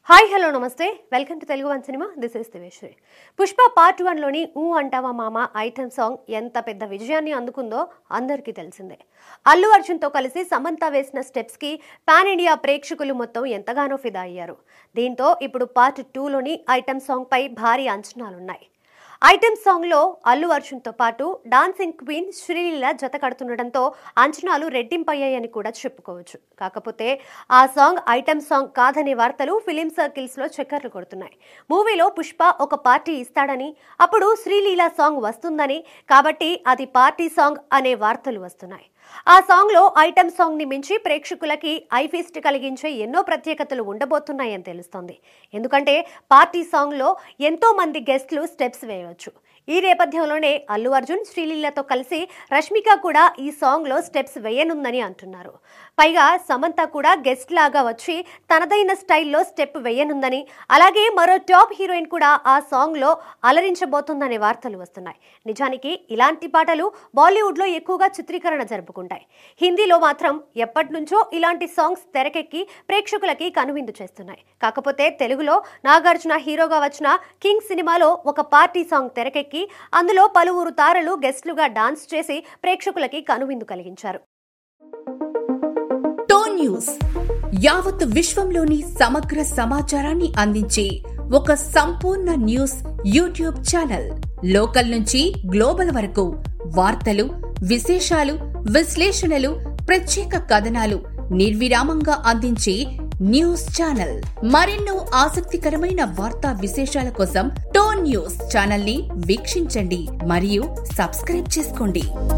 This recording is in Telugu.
హాయ్ హలో నమస్తే welcome to Telugu one cinema this is Diveshwari Pushpa part వన్లోని ఊ అంటావా మామ ఐటమ్ సాంగ్ ఎంత పెద్ద విజయాన్ని అందుకుందో అందరికీ తెలిసిందే అల్లు అర్జున్తో కలిసి సమంత వేసిన స్టెప్స్కి పాన్ ఇండియా ప్రేక్షకులు మొత్తం ఎంతగానో ఫిదా అయ్యారు దీంతో ఇప్పుడు పార్ట్ టూలోని ఐటమ్ సాంగ్పై భారీ అంచనాలున్నాయి ఐటెం సాంగ్లో అల్లు అర్జున్తో పాటు డాన్సింగ్ క్వీన్ శ్రీలీల జత కడుతుండటంతో అంచనాలు రెట్టింపయ్యాయని కూడా చెప్పుకోవచ్చు కాకపోతే ఆ సాంగ్ ఐటెం సాంగ్ కాదనే వార్తలు ఫిలిం సర్కిల్స్లో చక్కర్లు కొడుతున్నాయి మూవీలో పుష్ప ఒక పార్టీ ఇస్తాడని అప్పుడు శ్రీలీల సాంగ్ వస్తుందని కాబట్టి అది పార్టీ సాంగ్ అనే వార్తలు వస్తున్నాయి ఆ సాంగ్లో ఐటెం సాంగ్ని మించి ప్రేక్షకులకి ఐఫీస్ట్ కలిగించే ఎన్నో ప్రత్యేకతలు ఉండబోతున్నాయని తెలుస్తోంది ఎందుకంటే పార్టీ సాంగ్లో ఎంతో మంది గెస్ట్లు స్టెప్స్ వేయవచ్చు ఈ నేపథ్యంలోనే అల్లు అర్జున్ శ్రీలీలతో కలిసి రష్మిక కూడా ఈ సాంగ్లో స్టెప్స్ వేయనుందని అంటున్నారు పైగా సమంత కూడా గెస్ట్ లాగా వచ్చి తనదైన స్టైల్లో స్టెప్ వేయనుందని అలాగే మరో టాప్ హీరోయిన్ కూడా ఆ సాంగ్లో అలరించబోతుందనే వార్తలు వస్తున్నాయి నిజానికి ఇలాంటి పాటలు బాలీవుడ్లో ఎక్కువగా చిత్రీకరణ జరుపుకుంటాయి హిందీలో మాత్రం ఎప్పటి నుంచో ఇలాంటి సాంగ్స్ తెరకెక్కి ప్రేక్షకులకి కనువిందు చేస్తున్నాయి కాకపోతే తెలుగులో నాగార్జున హీరోగా వచ్చిన కింగ్ సినిమాలో ఒక పార్టీ సాంగ్ తెరకెక్కి అందులో పలువురు తారలు గెస్ట్లుగా డాన్స్ చేసి ప్రేక్షకులకి కనువిందు కలిగించారు టోన్ న్యూస్ యావత్ విశ్వంలోని సమగ్ర సమాచారాన్ని అందించే ఒక సంపూర్ణ న్యూస్ యూట్యూబ్ ఛానల్ లోకల్ నుంచి గ్లోబల్ వరకు వార్తలు విశేషాలు విశ్లేషణలు ప్రత్యేక కథనాలు నిర్విరామంగా అందించే న్యూస్ ఛానల్ మరెన్నో ఆసక్తికరమైన వార్తా విశేషాల కోసం టోన్ న్యూస్ ఛానల్ ని వీక్షించండి మరియు సబ్స్క్రైబ్ చేసుకోండి